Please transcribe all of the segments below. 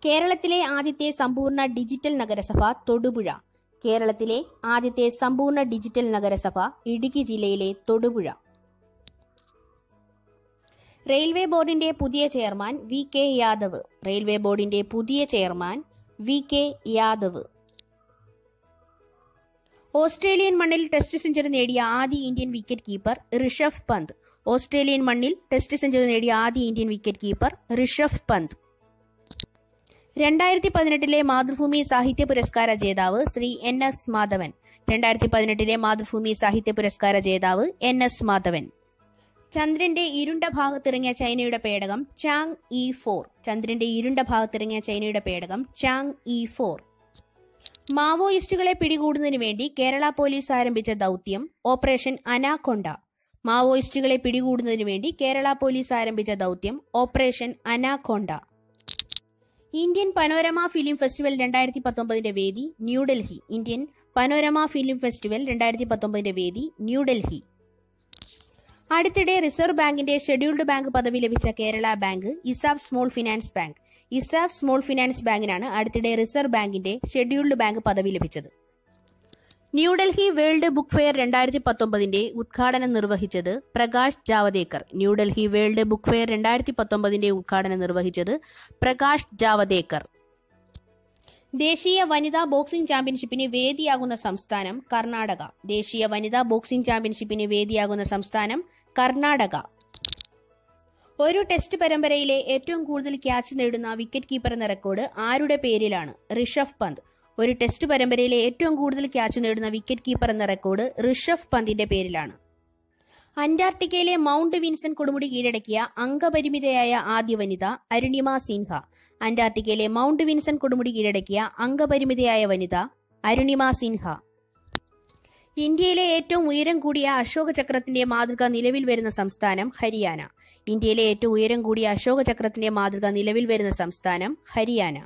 കേരളത്തിലെ ആദ്യത്തെ സമ്പൂർണ്ണ ഡിജിറ്റൽ നഗരസഭ തൊടുപുഴ കേരളത്തിലെ ആദ്യത്തെ സമ്പൂർണ്ണ ഡിജിറ്റൽ നഗരസഭ ഇടുക്കി ജില്ലയിലെ തൊടുപുഴ റെയിൽവേ ബോർഡിന്റെ പുതിയ chairman V K Yadav railway ബോർഡിന്റെ പുതിയ chairman V K Yadav Australian മണ്ണിൽ ടെസ്റ്റ് സെഞ്ചുറി നേടിയ ആദ്യ ഇന്ത്യൻ വിക്കറ്റ് കീപ്പർ ഋഷഭ് പന്ത് ഓസ്ട്രേലിയൻ മണ്ണിൽ ടെസ്റ്റ് സെഞ്ചുറി നേടിയ ആദ്യ ഇന്ത്യൻ വിക്കറ്റ് കീപ്പർ ഋഷഭ് പന്ത് രണ്ടായിരത്തി പതിനെട്ടിലെ മാതൃഭൂമി സാഹിത്യ പുരസ്കാര ജേതാവ് ശ്രീ എൻ എസ് മാധവൻ രണ്ടായിരത്തി പതിനെട്ടിലെ മാതൃഭൂമി സാഹിത്യ പുരസ്കാര ജേതാവ് എൻ എസ് മാധവൻ ചന്ദ്രന്റെ ഇരുണ്ട ഭാഗത്തിറങ്ങിയ ചൈനയുടെ പേടകം ചാങ് ഇ ഫോർ ചന്ദ്രന്റെ ഇരുണ്ട ഭാഗത്തിറങ്ങിയ ചൈനയുടെ പേടകം ചാങ് ഇ ഫോർ മാവോയിസ്റ്റുകളെ പിടികൂടുന്നതിന് വേണ്ടി കേരള പോലീസ് ആരംഭിച്ച ദൗത്യം ഓപ്പറേഷൻ അനാക്കൊണ്ട മാവോയിസ്റ്റുകളെ പിടികൂടുന്നതിന് വേണ്ടി കേരള പോലീസ് ആരംഭിച്ച ദൗത്യം operation anaconda Indian panorama film festival രണ്ടായിരത്തി പത്തൊമ്പതിന്റെ വേദി New Delhi Indian panorama film festival രണ്ടായിരത്തി പത്തൊമ്പതിന്റെ വേദി ന്യൂഡൽഹി അടുത്തിടെ റിസർവ് ബാങ്കിന്റെ ഷെഡ്യൂൾഡ് ബാങ്ക് പദവി ലഭിച്ച Kerala bank ESAF small finance bank ESAF small finance ബാങ്കിനാണ് അടുത്തിടെ റിസർവ് ബാങ്കിന്റെ ഷെഡ്യൂൾഡ് ബാങ്ക് പദവി ലഭിച്ചത് ന്യൂഡൽഹി വേൾഡ് ബുക്ക് ഫെയർ രണ്ടായിരത്തി പത്തൊമ്പതിന്റെ ഉദ്ഘാടനം നിർവഹിച്ചത് Prakash Javadekar New Delhi world book fair രണ്ടായിരത്തി പത്തൊമ്പതിന്റെ ഉദ്ഘാടനം നിർവഹിച്ചത് പ്രകാശ് ജാവദേക്കർ ദേശീയ വനിതാ ബോക്സിംഗ് ചാമ്പ്യൻഷിപ്പിന് വേദിയാകുന്ന സംസ്ഥാനം കർണാടക ദേശീയ വനിതാ ബോക്സിംഗ് ചാമ്പ്യൻഷിപ്പിന് വേദിയാകുന്ന സംസ്ഥാനം കർണാടക ഒരു ടെസ്റ്റ് പരമ്പരയിലെ ഏറ്റവും കൂടുതൽ ക്യാച്ച് നേടുന്ന വിക്കറ്റ് കീപ്പർ എന്ന റെക്കോർഡ് ആരുടെ പേരിലാണ് ഋഷഭ് പന്ത് ഒരു ടെസ്റ്റ് പരമ്പരയിലെ ഏറ്റവും കൂടുതൽ ക്യാച്ച് നേടുന്ന വിക്കറ്റ് കീപ്പർ എന്ന റെക്കോർഡ് ഋഷഭ് പന്തിന്റെ പേരിലാണ് അന്റാർട്ടിക്കയിലെ മൗണ്ട് വിൻസൻ കൊടുമുടി കീഴടക്കിയ അംഗപരിമിതയായ ആദ്യ വനിത അരുണിമ സിൻഹ അന്റാർട്ടിക്കയിലെ മൗണ്ട് വിൻസൻ കൊടുമുടി കീഴടക്കിയ അംഗപരിമിതയായ വനിത അരുണിമ സിൻഹ ഇന്ത്യയിലെ ഏറ്റവും ഉയരം കൂടിയ അശോക ചക്രത്തിന്റെ മാതൃക നിലവിൽ വരുന്ന സംസ്ഥാനം ഹരിയാന ഇന്ത്യയിലെ ഏറ്റവും ഉയരം കൂടിയ അശോക ചക്രത്തിന്റെ മാതൃക നിലവിൽ വരുന്ന സംസ്ഥാനം ഹരിയാന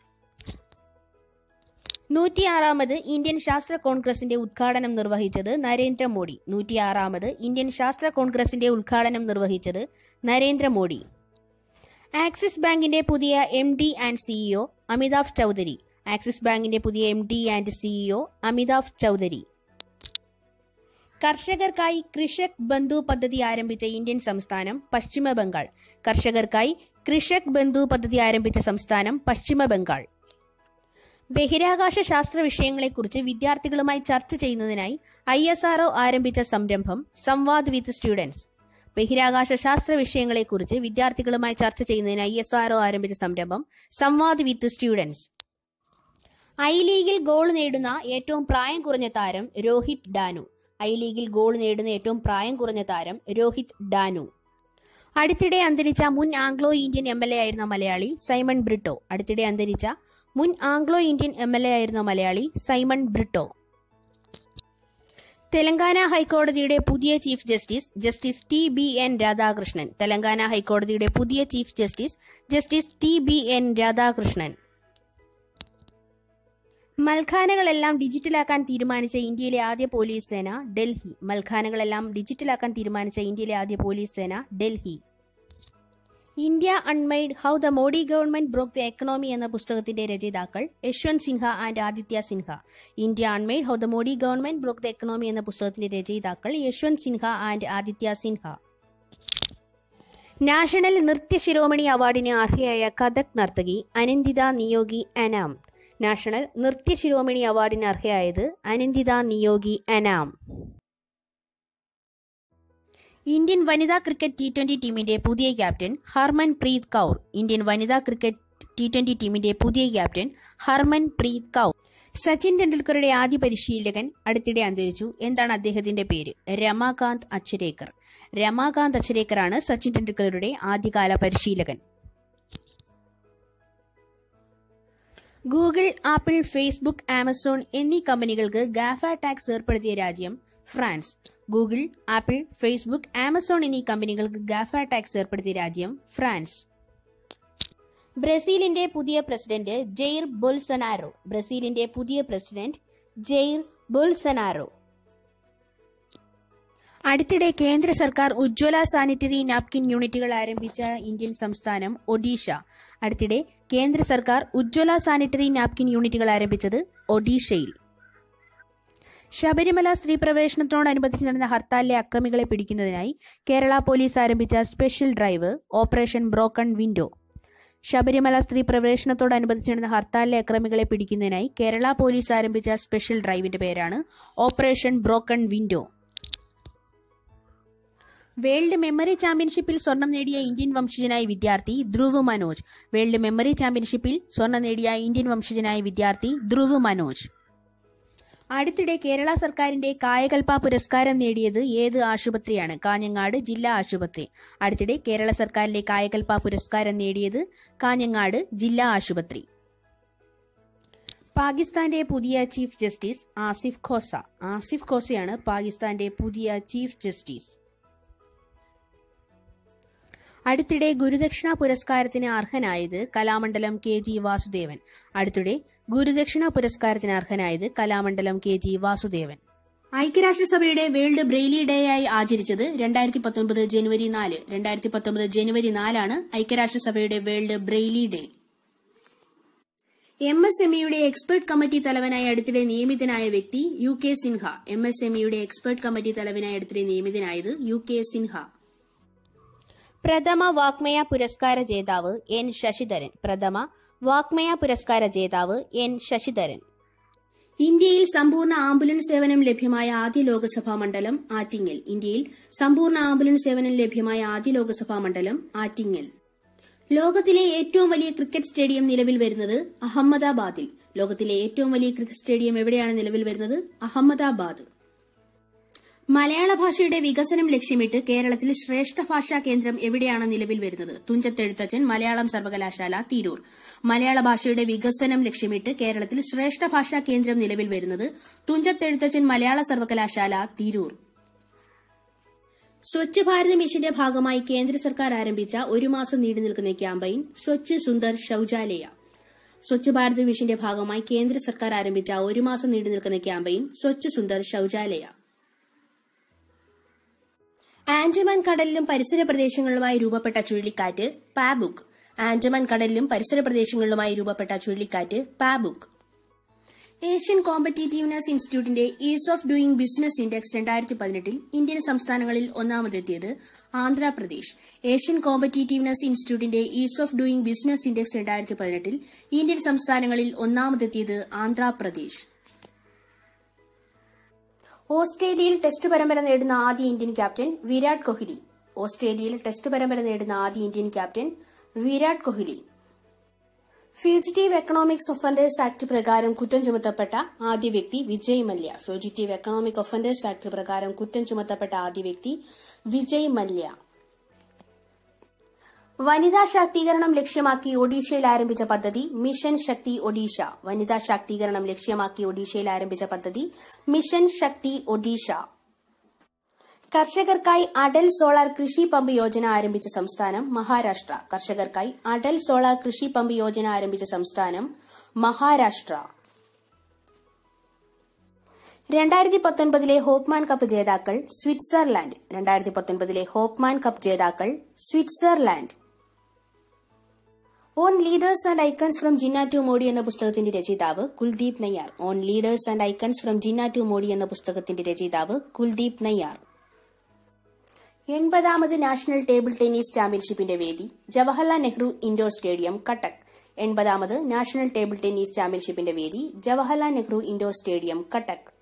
നൂറ്റിയാറാമത് ഇന്ത്യൻ ശാസ്ത്ര കോൺഗ്രസിന്റെ ഉദ്ഘാടനം നിർവഹിച്ചത് നരേന്ദ്രമോദി നൂറ്റിയാറാമത് ഇന്ത്യൻ ശാസ്ത്ര കോൺഗ്രസിന്റെ ഉദ്ഘാടനം നിർവഹിച്ചത് നരേന്ദ്രമോദി ആക്സിസ് ബാങ്കിന്റെ പുതിയ M D and CEO Amitabh Chaudhary Axis ബാങ്കിന്റെ പുതിയ M D and CEO Amitabh Chaudhary കർഷകർക്കായി കൃഷക് ബന്ധു പദ്ധതി ആരംഭിച്ച ഇന്ത്യൻ സംസ്ഥാനം പശ്ചിമ ബംഗാൾ കർഷകർക്കായി കൃഷക് ബന്ധു പദ്ധതി ആരംഭിച്ച സംസ്ഥാനം പശ്ചിമ ബംഗാൾ ബഹിരാകാശ ശാസ്ത്ര വിഷയങ്ങളെക്കുറിച്ച് വിദ്യാർത്ഥികളുമായി ചർച്ച ചെയ്യുന്നതിനായി ഐ എസ് ആർഒ ആരംഭിച്ച സംരംഭം സംവാദ് വിത്ത് സ്റ്റുഡൻസ് ബഹിരാകാശ ശാസ്ത്ര വിഷയങ്ങളെക്കുറിച്ച് വിദ്യാർത്ഥികളുമായി ചർച്ച ചെയ്യുന്നതിന് ഐ എസ് ആർഒ ആരംഭിച്ച സംരംഭം സംവാദ് വിത്ത് സ്റ്റുഡൻസ് ഐ ലീഗിൽ ഗോൾ നേടുന്ന ഏറ്റവും പ്രായം കുറഞ്ഞ താരം രോഹിത് ഡാനു ഐ ലീഗിൽ ഗോൾ നേടുന്ന ഏറ്റവും പ്രായം കുറഞ്ഞ താരം രോഹിത് ഡാനു അടുത്തിടെ അന്തരിച്ച മുൻ Anglo Indian M L A ആയിരുന്ന മലയാളി സൈമൺ ബ്രിട്ടോ അടുത്തിടെ അന്തരിച്ച മുൻ Anglo Indian M L A ആയിരുന്ന മലയാളി സൈമൺ ബ്രിട്ടോ തെലങ്കാന ഹൈക്കോടതിയുടെ പുതിയ chief justice justice T B N Radhakrishnan Telangana ഹൈക്കോടതിയുടെ പുതിയ chief justice justice T B N Radhakrishnan മൽഖാനകളെല്ലാം ഡിജിറ്റലാക്കാൻ തീരുമാനിച്ച ഇന്ത്യയിലെ ആദ്യ പോലീസ് സേന ഡൽഹി മൽഖാനകളെല്ലാം ഡിജിറ്റലാക്കാൻ തീരുമാനിച്ച ഇന്ത്യയിലെ ആദ്യ പോലീസ് സേന Delhi India unmade how the Modi government broke the economy എന്ന പുസ്തകത്തിന്റെ രചയിതാക്കൾ Yashwant Sinha and Aditya Sinha India unmade how the Modi government broke the economy എന്ന പുസ്തകത്തിന്റെ രചയിതാക്കൾ യശ്വന്ത് സിൻഹ ആൻഡ് ആദിത്യ സിൻഹ നാഷണൽ നൃത്യ ശിരോമണി അവാർഡിന് അർഹയായ കഥക് നർത്തകി അനന്തിത നിയോഗി അനാം നാഷണൽ നൃത്യ ശിരോമണി അവാർഡിന് അർഹയായത് അനന്തിത നിയോഗി അനാം ഇന്ത്യൻ വനിതാ ക്രിക്കറ്റ് ടി ട്വന്റി ടീമിന്റെ പുതിയ captain Harmanpreet Kaur Indian വനിതാ ക്രിക്കറ്റ് ടി ട്വന്റി ടീമിന്റെ പുതിയ ക്യാപ്റ്റൻ ഹർമൻ പ്രീത് കൗർ സച്ചിൻ ടെണ്ടുൽക്കറുടെ ആദ്യ പരിശീലകൻ അടുത്തിടെ അന്തരിച്ചു എന്താണ് അദ്ദേഹത്തിന്റെ പേര് രമാകാന്ത് അച്ചരേക്കർ രമാകാന്ത് അച്ചരേക്കറാണ് സച്ചിൻ ടെണ്ടുൽക്കറുടെ ആദ്യകാല പരിശീലകൻ ഗൂഗിൾ ആപ്പിൾ ഫേസ്ബുക്ക് ആമസോൺ എന്നീ കമ്പനികൾക്ക് ഗാഫ ടാക്സ് ഏർപ്പെടുത്തിയ രാജ്യം France Google Apple Facebook Amazon എന്നീ കമ്പനികൾക്ക് ഗാഫ ടാക്സ് ഏർപ്പെടുത്തിയ രാജ്യം ഫ്രാൻസ് ബ്രസീലിന്റെ പുതിയ പ്രസിഡന്റ് ജെയർ ബൊൽസനാരോ ബ്രസീലിന്റെ പുതിയ പ്രസിഡന്റ് ജെയർ ബൊൽസനാരോ അടുത്തിടെ കേന്ദ്ര സർക്കാർ ഉജ്ജ്വല സാനിറ്ററി നാപ്കിൻ യൂണിറ്റുകൾ ആരംഭിച്ച ഇന്ത്യൻ സംസ്ഥാനം ഒഡീഷ അടുത്തിടെ കേന്ദ്ര സർക്കാർ ഉജ്ജ്വല സാനിറ്ററി നാപ്കിൻ യൂണിറ്റുകൾ ആരംഭിച്ചത് ഒഡീഷയിൽ ശബരിമല സ്ത്രീ പ്രവേശനത്തോടനുബന്ധിച്ച് നടന്ന ഹർത്താലിലെ അക്രമികളെ പിടിക്കുന്നതിനായി കേരള പോലീസ് ആരംഭിച്ച special drive operation broken window Sabarimala സ്ത്രീ പ്രവേശനത്തോടനുബന്ധിച്ച് നടന്ന ഹർത്താലിലെ അക്രമികളെ പിടിക്കുന്നതിനായി കേരള പോലീസ് ആരംഭിച്ച സ്പെഷ്യൽ ഡ്രൈവിന്റെ പേരാണ് operation broken window world memory ചാമ്പ്യൻഷിപ്പിൽ സ്വർണം നേടിയ ഇന്ത്യൻ വംശജനായ വിദ്യാർത്ഥി ധ്രുവ് മനോജ് വേൾഡ് മെമ്മറി ചാമ്പ്യൻഷിപ്പിൽ സ്വർണം നേടിയ ഇന്ത്യൻ വംശജനായ വിദ്യാർത്ഥി ധ്രുവ് മനോജ് അടുത്തിടെ കേരള സർക്കാരിന്റെ കായകൽപ പുരസ്കാരം നേടിയത് ഏത് ആശുപത്രിയാണ് കാഞ്ഞങ്ങാട് ജില്ലാ ആശുപത്രി അടുത്തിടെ കേരള സർക്കാരിന്റെ കായകൽപ പുരസ്കാരം നേടിയത് കാഞ്ഞങ്ങാട് ജില്ലാ ആശുപത്രി പാകിസ്ഥാന്റെ പുതിയ ചീഫ് ജസ്റ്റിസ് ആസിഫ് ഖോസ ആസിഫ് ഖോസയാണ് പാകിസ്ഥാന്റെ പുതിയ ചീഫ് ജസ്റ്റിസ് അടുത്തിടെ ഗുരുദക്ഷിണ പുരസ്കാരത്തിന് അർഹനായത് കലാമണ്ഡലം കെ ജി വാസുദേവൻ അടുത്തിടെ ഗുരുദക്ഷിണ പുരസ്കാരത്തിന് അർഹനായത് കലാമണ്ഡലം കെ ജി വാസുദേവൻ ഐക്യരാഷ്ട്രസഭയുടെ വേൾഡ് ബ്രെയിലി ഡേ ആയി ആചരിച്ചത് രണ്ടായിരത്തി പത്തൊൻപത് ജനുവരി നാല് രണ്ടായിരത്തി പത്തൊമ്പത് ജനുവരി നാലാണ് ഐക്യരാഷ്ട്രസഭയുടെ world Braille day M S M ഇയുടെ എക്സ്പെർട്ട് കമ്മിറ്റി തലവനായി അടുത്തിടെ നിയമിതനായ വ്യക്തി U K Sinha M S M ഇയുടെ എക്സ്പെർട്ട് കമ്മിറ്റി തലവനായി അടുത്തിടെ നിയമിതനായത് യു കെ സിൻഹ പ്രഥമ വാഗ്മയ പുരസ്കാര ജേതാവ് എൻ ശശിധരൻ പ്രഥമ വാഗ്മയ പുരസ്കാര ജേതാവ് എൻ ശശിധരൻ ഇന്ത്യയിൽ സമ്പൂർണ്ണ ആംബുലൻസ് സേവനം ലഭ്യമായ ആദ്യ ലോക്സഭാ മണ്ഡലം ആറ്റിങ്ങൽ ഇന്ത്യയിൽ സമ്പൂർണ്ണ ആംബുലൻസ് സേവനം ലഭ്യമായ ആദ്യ ലോക്സഭാ മണ്ഡലം ആറ്റിങ്ങൽ ലോകത്തിലെ ഏറ്റവും വലിയ ക്രിക്കറ്റ് സ്റ്റേഡിയം നിലവിൽ വരുന്നത് അഹമ്മദാബാദിൽ ലോകത്തിലെ ഏറ്റവും വലിയ ക്രിക്കറ്റ് സ്റ്റേഡിയം എവിടെയാണ് നിലവിൽ വരുന്നത് അഹമ്മദാബാദ് മലയാള ഭാഷയുടെ വികസനം ലക്ഷ്യമിട്ട് കേരളത്തിൽ ശ്രേഷ്ഠ ഭാഷാ കേന്ദ്രം എവിടെയാണ് നിലവിൽ വരുന്നത് തുഞ്ചത്തെഴുത്തച്ഛൻ മലയാളം സർവകലാശാല തിരൂർ മലയാള ഭാഷയുടെ വികസനം ലക്ഷ്യമിട്ട് കേരളത്തിൽ ശ്രേഷ്ഠ ഭാഷാ കേന്ദ്രം നിലവിൽ വരുന്നത് തുഞ്ചത്തെഴുത്തച്ഛൻ മലയാള സർവകലാശാല തിരൂർ സ്വച്ഛ് ഭാരത് മിഷന്റെ ഭാഗമായി കേന്ദ്ര സർക്കാർ ആരംഭിച്ച ഒരു മാസം നീണ്ടു നിൽക്കുന്ന ക്യാമ്പയിൻ സ്വച്ഛ് സുന്ദർ ശൌചാലയ സ്വച്ഛ് ഭാരത് മിഷന്റെ ഭാഗമായി കേന്ദ്ര സർക്കാർ ആരംഭിച്ച ഒരു മാസം നീണ്ടു നിൽക്കുന്ന ക്യാമ്പയിൻ സ്വച്ഛ് സുന്ദർ ശൌചാലയ ആൻഡമാൻ കടലിലും പരിസര പ്രദേശങ്ങളിലുമായി രൂപപ്പെട്ട ചുഴലിക്കാറ്റ് പാബുക് ആൻഡമാൻ കടലിലും പരിസര പ്രദേശങ്ങളിലുമായി രൂപപ്പെട്ട ചുഴലിക്കാറ്റ് പാബുക് ഏഷ്യൻ കോമ്പറ്റീറ്റീവ്നെസ് ഇൻസ്റ്റിറ്റ്യൂട്ടിന്റെ ease of doing business index രണ്ടായിരത്തി പതിനെട്ടിൽ ഇന്ത്യൻ സംസ്ഥാനങ്ങളിൽ ഒന്നാമതെത്തിയത് ആന്ധ്രാപ്രദേശ് ഏഷ്യൻ കോമ്പറ്റീറ്റീവ്നെസ് ഇൻസ്റ്റിറ്റ്യൂട്ടിന്റെ ease of doing business index രണ്ടായിരത്തി പതിനെട്ടിൽ ഇന്ത്യൻ സംസ്ഥാനങ്ങളിൽ ഒന്നാമതെത്തിയത് ആന്ധ്രാപ്രദേശ് ഓസ്ട്രേലിയയിൽ ടെസ്റ്റ് പരമ്പര നേടുന്ന ആദ്യ ഇന്ത്യൻ ക്യാപ്റ്റൻ വിരാട് കോഹ്ലി ഓസ്ട്രേലിയയിൽ ടെസ്റ്റ് പരമ്പര നേടുന്ന ആദ്യ Indian captain Virat Kohli fugitive economics offenders act പ്രകാരം കുറ്റം ചുമത്തപ്പെട്ട ആദ്യ വ്യക്തി Vijay Mallya fugitive economic offenders act പ്രകാരം കുറ്റം ചുമത്തപ്പെട്ട ആദ്യ വ്യക്തി വിജയ് മല്യ വനിതാ ശാക്തീകരണം ലക്ഷ്യമാക്കി ഒഡീഷയിൽ ആരംഭിച്ച പദ്ധതി മിഷൻ ശക്തി ഒഡീഷ വനിതാ ശാക്തീകരണം ലക്ഷ്യമാക്കി ഒഡീഷയിൽ ആരംഭിച്ച പദ്ധതി മിഷൻ ശക്തി ഒഡീഷ കർഷകർക്കായി അടൽ സോളാർ കൃഷി പമ്പ് യോജന ആരംഭിച്ച സംസ്ഥാനം മഹാരാഷ്ട്ര കർഷകർക്കായി അടൽ സോളാർ കൃഷി പമ്പ് യോജന ആരംഭിച്ച സംസ്ഥാനം മഹാരാഷ്ട്ര രണ്ടായിരത്തി പത്തൊൻപതിലെ ഹോപ്പ്മാൻ കപ്പ് ജേതാക്കൾ സ്വിറ്റ്സർലാൻഡ് രണ്ടായിരത്തി പത്തൊൻപതിലെ ഹോപ്പ്മാൻ കപ്പ് ജേതാക്കൾ Switzerland on leaders and icons from Jinnah to Modi എന്ന പുസ്തകത്തിന്റെ രചയിതാവ് Kuldip Nayar on leaders and icons from Jinnah to Modi എന്ന പുസ്തകത്തിന്റെ രചയിതാവ് കുൽദീപ് നയ്യാർ എൺപതാമത് നാഷണൽ ടേബിൾ ടെന്നീസ് ചാമ്പ്യൻഷിപ്പിന്റെ വേദി ജവഹർലാൽ നെഹ്റു ഇൻഡോർ സ്റ്റേഡിയം കട്ടക് എൺപതാമത് നാഷണൽ ടേബിൾ ടെന്നീസ് ചാമ്പ്യൻഷിപ്പിന്റെ വേദി ജവഹർലാൽ നെഹ്റു ഇൻഡോർ സ്റ്റേഡിയം കട്ടക്